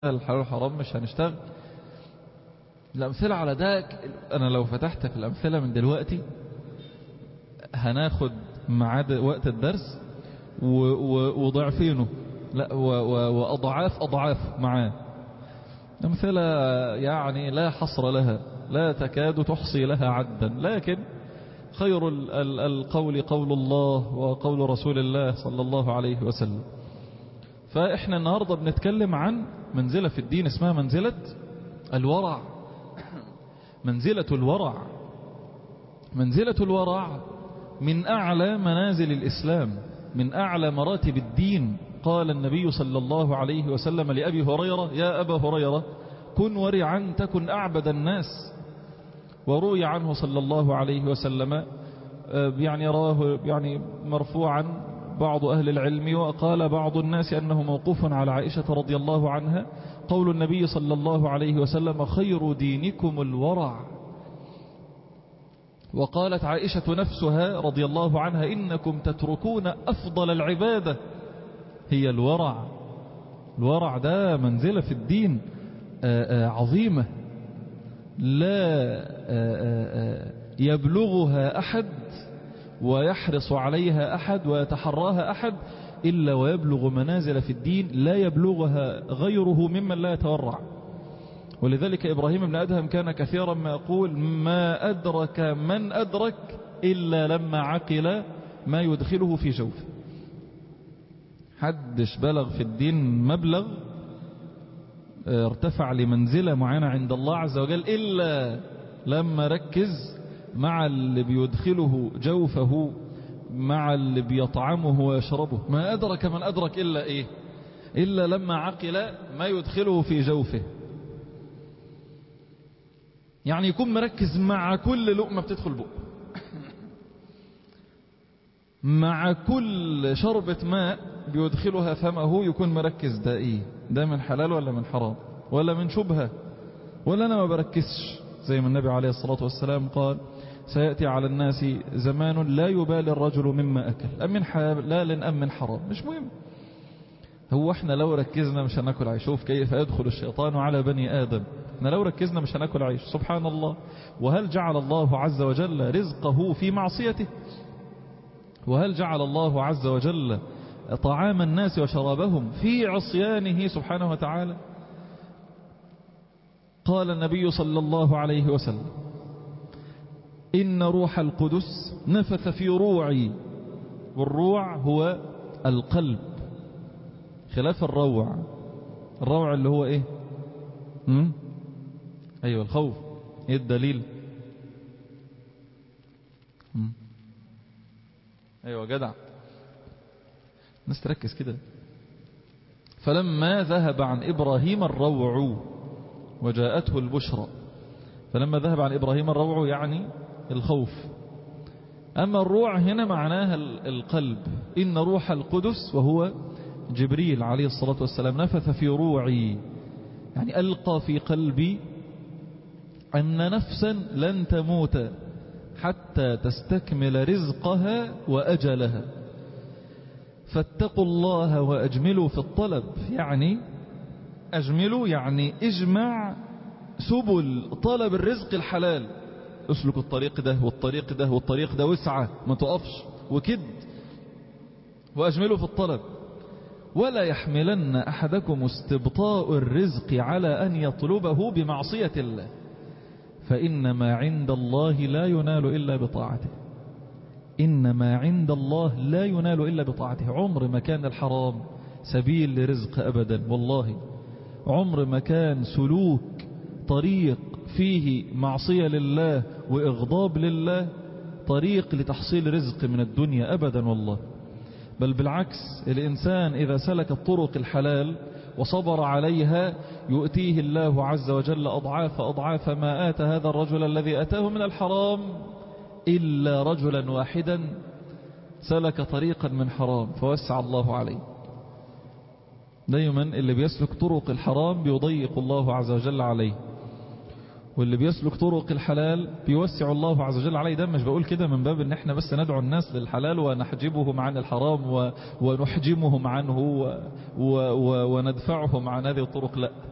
الحلال والحرام مش هنشتغل الأمثلة على ده أنا لو فتحت في الأمثلة من دلوقتي هناخد معاد وقت الدرس وضعفينه لا وأضعاف أضعاف معاه أمثلة يعني لا حصر لها لا تكاد تحصي لها عدا لكن خير القول قول الله وقول رسول الله صلى الله عليه وسلم فإحنا النهاردة بنتكلم عن منزلة في الدين اسمها منزلة الورع منزلة الورع منزلة الورع من أعلى منازل الإسلام من أعلى مراتب الدين قال النبي صلى الله عليه وسلم لأبي هريرة يا أبا هريرة كن ورعا تكن أعبد الناس وروي عنه صلى الله عليه وسلم يعني راه يعني مرفوعا بعض أهل العلم وقال بعض الناس أنه موقوف على عائشة رضي الله عنها قول النبي صلى الله عليه وسلم خير دينكم الورع وقالت عائشة نفسها رضي الله عنها إنكم تتركون أفضل العبادة هي الورع الورع ده منزلة في الدين عظيمة لا يبلغها أحد ويحرص عليها أحد ويتحراها أحد إلا ويبلغ منازل في الدين لا يبلغها غيره ممن لا يتورع ولذلك إبراهيم بن أدهم كان كثيرا ما يقول ما أدرك من أدرك إلا لما عقل ما يدخله في جوفه حدش بلغ في الدين مبلغ ارتفع لمنزلة معينة عند الله عز وجل إلا لما ركز مع اللي بيدخله جوفه مع اللي بيطعمه ويشربه ما أدرك من أدرك إلا إيه إلا لما عقل ما يدخله في جوفه يعني يكون مركز مع كل لقمة بتدخل بقه مع كل شربة ماء بيدخلها فمه يكون مركز ده ايه ده من حلال ولا من حرام ولا من شبهة ولا انا ما بركزش زي ما النبي عليه الصلاة والسلام قال سيأتي على الناس زمان لا يبالي الرجل مما أكل أم من حلال أم من حرام مش مهم هو احنا لو ركزنا مش هناكل عيش شوف كيف يدخل الشيطان على بني آدم احنا لو ركزنا مش هناكل عيش سبحان الله وهل جعل الله عز وجل رزقه في معصيته وهل جعل الله عز وجل طعام الناس وشرابهم في عصيانه سبحانه وتعالى قال النبي صلى الله عليه وسلم إن روح القدس نفث في روعي والروع هو القلب خلاف الروع الروع اللي هو ايه هم؟ ايوه الخوف ايه الدليل هم؟ ايوه جدع الناس تركز كده فلما ذهب عن إبراهيم الروع وجاءته البشرى فلما ذهب عن إبراهيم الروع يعني الخوف أما الروع هنا معناها القلب إن روح القدس وهو جبريل عليه الصلاة والسلام نفث في روعي يعني ألقى في قلبي أن نفسا لن تموت حتى تستكمل رزقها وأجلها فاتقوا الله وأجملوا في الطلب يعني أجملوا يعني اجمع سبل طلب الرزق الحلال اسلك الطريق ده والطريق ده والطريق ده وسعة ما تقفش وكد وأجملوا في الطلب ولا يحملن أحدكم استبطاء الرزق على أن يطلبه بمعصية الله فإن ما عند الله لا ينال إلا بطاعته إن ما عند الله لا ينال إلا بطاعته عمر ما كان الحرام سبيل لرزق أبدا والله عمر ما كان سلوك طريق فيه معصية لله وإغضاب لله طريق لتحصيل رزق من الدنيا أبدا والله بل بالعكس الإنسان إذا سلك الطرق الحلال وصبر عليها يؤتيه الله عز وجل أضعاف أضعاف ما آت هذا الرجل الذي أتاه من الحرام إلا رجلا واحدا سلك طريقا من حرام فوسع الله عليه دايما اللي بيسلك طرق الحرام بيضيق الله عز وجل عليه واللي بيسلك طرق الحلال بيوسع الله عز وجل عليه ده مش بقول كده من باب ان احنا بس ندعو الناس للحلال ونحجبهم عن الحرام ونحجمهم عنه و و و وندفعهم عن هذه الطرق لا